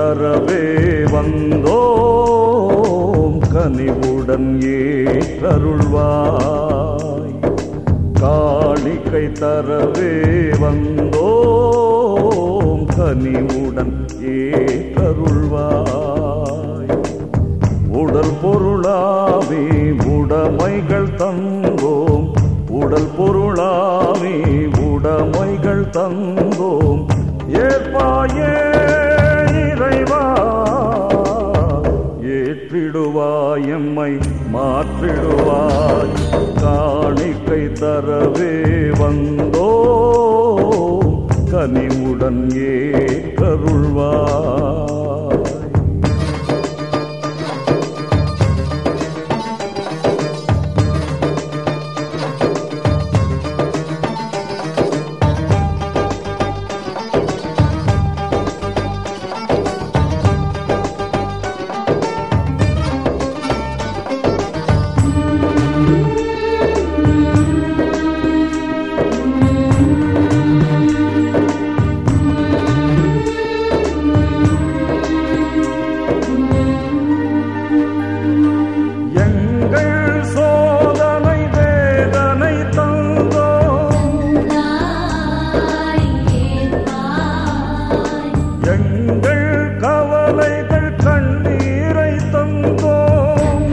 தரவே வந்தோம் கனிவுடன் ஏற்றருள்வாய் காணிக்கை தரவே வந்தோம் கனிவுடன் ஏற்றருள்வாய் உடல் பொருளாவே உடைமைகள் தந்தோம் உடல் பொருளாவே உடைமைகள் தந்தோம் ஏற்பாயே இறைவா ஏற்றிடுவாய் எம்மை மாற்றிடுவாய் காணிக்கை தரவே வந்தோ கனிவுடன் ஏற்றருள்வாய் எங்கள் சோதனை வேதனை தந்தோம் எங்கள் கவலைகள் கண்ணீரை தந்தோம்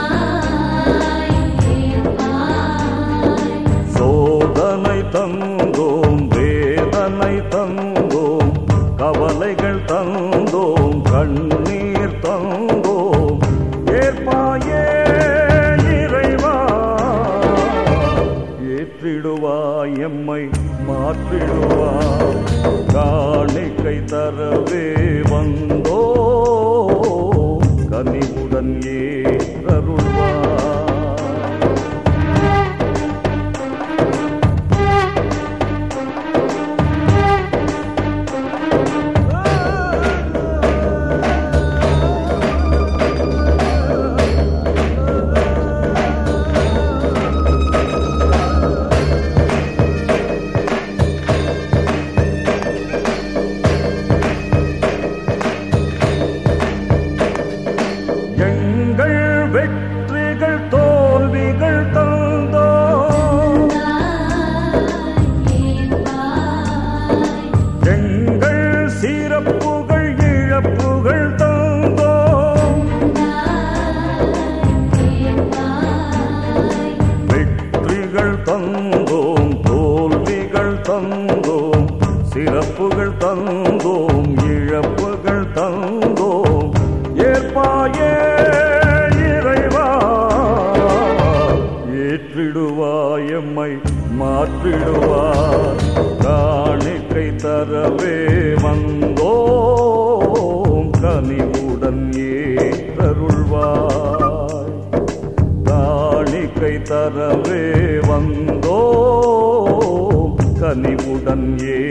சோதனை தந்தோம் வேதனை தந்தோம் கவலைகள் தந்தோம் கண்ணீர் தந்தோம் ஏற்பாயே இறைவா ஏற்றிடுவாய் எம்மை மாற்றிடுவாய் காணிக்கை தரவே வந்தோ கனிவுடன் ஏற்றருள்வாய் எங்கள் வெற்றிகள் தோல்விகள் தந்தோம் எங்கள் சிறப்புகள் இழப்புகள் தந்தோம் வெற்றிகள் தந்தோம் தோல்விகள் தந்தோம் சிறப்புகள் தந்தோம் இழப்புகள் தந்தோம் ஏற்பாயே இறைவா ஏற்றிடுவாய் எம்மை மாற்றிடுவாய் காணிக்கை தரவே வந்தோம் கனிவுடன் ஏற்றருள்வாய் காணிக்கை தரவே வந்தோ கனிவுடன்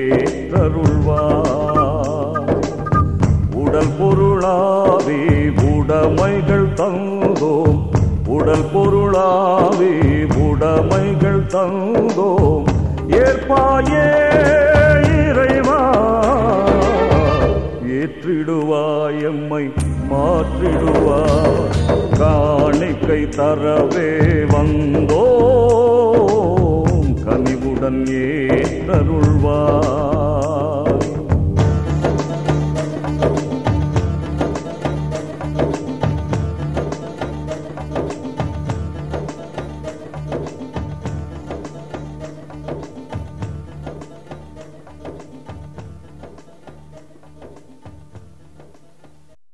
ஏற்றருள்வாய் உடல் பொருளாவே உடைமைகள் தந்தோம் உடல் பொருளாவே உடைமைகள் தந்தோம் ஏற்பாயே இறைவா ஏற்றிடுவாய் எம்மை மாற்றிடுவாய் காணிக்கை தரவே வந்தோம் கனிவுடன் ஏற்றருள்வாய்